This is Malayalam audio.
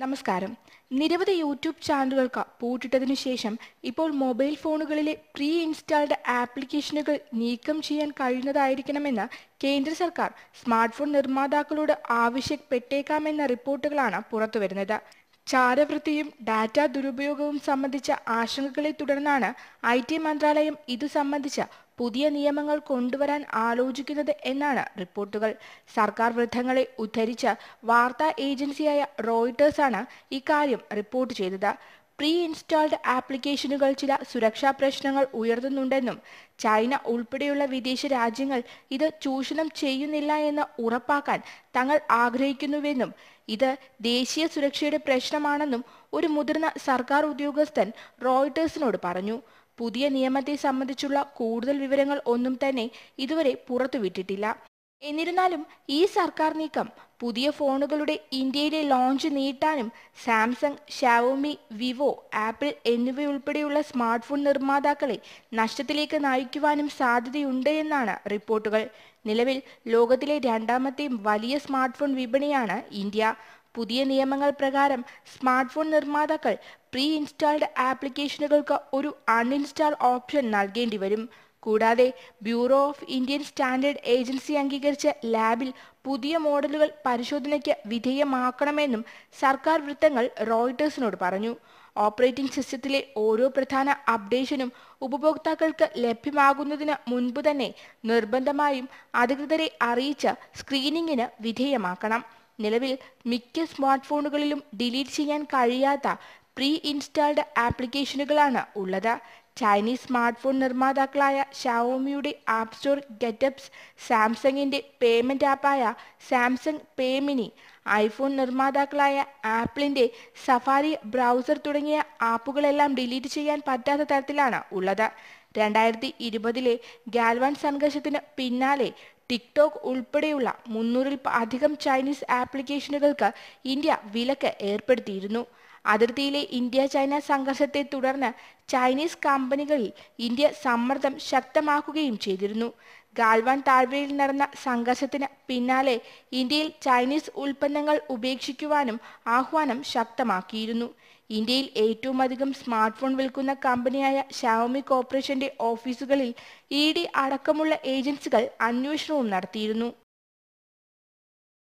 നമസ്കാരം നിരവധി യൂട്യൂബ് ചാനലുകൾക്ക് പൂട്ടിട്ടതിനു ശേഷം ഇപ്പോൾ മൊബൈൽ ഫോണുകളിലെ പ്രീ ഇൻസ്റ്റാൾഡ് ആപ്ലിക്കേഷനുകൾ നീക്കം ചെയ്യാൻ കഴിയുന്നതായിരിക്കണമെന്ന് കേന്ദ്ര സർക്കാർ സ്മാർട്ട് ഫോൺ നിർമ്മാതാക്കളോട് ആവശ്യപ്പെട്ടേക്കാമെന്ന റിപ്പോർട്ടുകളാണ് പുറത്തുവരുന്നത് ചാരവൃത്തിയും ഡാറ്റ ദുരുപയോഗവും സംബന്ധിച്ച ആശങ്കകളെ തുടർന്നാണ് ഐ ടി മന്ത്രാലയം ഇതു സംബന്ധിച്ച പുതിയ നിയമങ്ങൾ കൊണ്ടുവരാൻ ആലോചിക്കുന്നത് എന്നാണ് റിപ്പോർട്ടുകൾ സർക്കാർ വൃദ്ധങ്ങളെ ഉദ്ധരിച്ച് വാർത്താ ഏജൻസിയായ റോയിട്ടേഴ്സാണ് ഇക്കാര്യം റിപ്പോർട്ട് ചെയ്തത് പ്രീ ഇൻസ്റ്റാൾഡ് ആപ്ലിക്കേഷനുകൾ ചില സുരക്ഷാ പ്രശ്നങ്ങൾ ഉയർത്തുന്നുണ്ടെന്നും ചൈന ഉൾപ്പെടെയുള്ള വിദേശ രാജ്യങ്ങൾ ഇത് ചൂഷണം ചെയ്യുന്നില്ല എന്ന് ഉറപ്പാക്കാൻ തങ്ങൾ ആഗ്രഹിക്കുന്നുവെന്നും ഇത് ദേശീയ സുരക്ഷയുടെ പ്രശ്നമാണെന്നും ഒരു മുതിർന്ന സർക്കാർ ഉദ്യോഗസ്ഥൻ റോയിട്ടേഴ്സിനോട് പറഞ്ഞു പുതിയ നിയമത്തെ സംബന്ധിച്ചുള്ള കൂടുതൽ വിവരങ്ങൾ ഒന്നും തന്നെ ഇതുവരെ പുറത്തുവിട്ടിട്ടില്ല എന്നിരുന്നാലും ഈ സർക്കാർ നീക്കം പുതിയ ഫോണുകളുടെ ഇന്ത്യയിലെ ലോഞ്ച് നീട്ടാനും സാംസങ് ഷാവോമി വിവോ ആപ്പിൾ എന്നിവയുൾപ്പെടെയുള്ള സ്മാർട്ട് ഫോൺ നിർമ്മാതാക്കളെ നഷ്ടത്തിലേക്ക് നയിക്കുവാനും സാധ്യതയുണ്ട് എന്നാണ് റിപ്പോർട്ടുകൾ നിലവിൽ ലോകത്തിലെ രണ്ടാമത്തെ വലിയ സ്മാർട്ട് ഫോൺ വിപണിയാണ് ഇന്ത്യ പുതിയ നിയമങ്ങൾ പ്രകാരം സ്മാർട്ട് ഫോൺ നിർമ്മാതാക്കൾ പ്രീ ഇൻസ്റ്റാൾഡ് ആപ്ലിക്കേഷനുകൾക്ക് ഒരു അൺഇൻസ്റ്റാൾ ഓപ്ഷൻ നൽകേണ്ടി വരും കൂടാതെ bureau of Indian standard agency അംഗീകരിച്ച ലാബിൽ പുതിയ മോഡലുകൾ പരിശോധനയ്ക്ക് വിധേയമാക്കണമെന്നും സർക്കാർ വൃത്തങ്ങൾ റോയിട്ടേഴ്സിനോട് പറഞ്ഞു ഓപ്പറേറ്റിംഗ് സിസ്റ്റത്തിലെ ഓരോ പ്രധാന അപ്ഡേഷനും ഉപഭോക്താക്കൾക്ക് ലഭ്യമാകുന്നതിന് മുൻപ് തന്നെ നിർബന്ധമായും അധികൃതരെ അറിയിച്ച് സ്ക്രീനിങ്ങിന് വിധേയമാക്കണം നിലവിൽ മിക്ക സ്മാർട്ട് ഫോണുകളിലും ഡിലീറ്റ് ചെയ്യാൻ കഴിയാത്ത പ്രീ ഇൻസ്റ്റാൾഡ് ആപ്ലിക്കേഷനുകളാണ് ഉള്ളത് ചൈനീസ് സ്മാർട്ട് ഫോൺ നിർമ്മാതാക്കളായ ഷാവോമിയുടെ ആപ്പ് സ്റ്റോർ ഗെറ്റപ്സ് സാംസങ്ങിന്റെ പേയ്മെന്റ് ആപ്പായ സാംസങ് പേമിനി ഐഫോൺ നിർമ്മാതാക്കളായ ആപ്പിളിന്റെ സഫാരി ബ്രൗസർ തുടങ്ങിയ ആപ്പുകളെല്ലാം ഡിലീറ്റ് ചെയ്യാൻ പറ്റാത്ത തരത്തിലാണ് ഉള്ളത് രണ്ടായിരത്തി ഇരുപതിലെ ഗാൽവാൻ സംഘർഷത്തിന് പിന്നാലെ ടിക്ടോക്ക് ഉൾപ്പെടെയുള്ള മുന്നൂറിൽ അധികം ചൈനീസ് ആപ്ലിക്കേഷനുകൾക്ക് ഇന്ത്യ വിലക്ക് ഏർപ്പെടുത്തിയിരുന്നു അതിർത്തിയിലെ ഇന്ത്യ ചൈന സംഘർഷത്തെ തുടർന്ന് ചൈനീസ് കമ്പനികളിൽ ഇന്ത്യ സമ്മർദ്ദം ശക്തമാക്കുകയും ചെയ്തിരുന്നു ഗാൽവാൻ താഴ്വരയിൽ നടന്ന സംഘർഷത്തിന് പിന്നാലെ ഇന്ത്യയിൽ ചൈനീസ് ഉൽപ്പന്നങ്ങൾ ഉപേക്ഷിക്കുവാനും ആഹ്വാനം ശക്തമാക്കിയിരുന്നു ഇന്ത്യയിൽ ഏറ്റവും അധികം സ്മാർട്ട് ഫോൺ വിൽക്കുന്ന കമ്പനിയായ ഷാവമി കോർപ്പറേഷന്റെ ഓഫീസുകളിൽ ഇ ഡി അടക്കമുള്ള ഏജൻസികൾ അന്വേഷണവും നടത്തിയിരുന്നു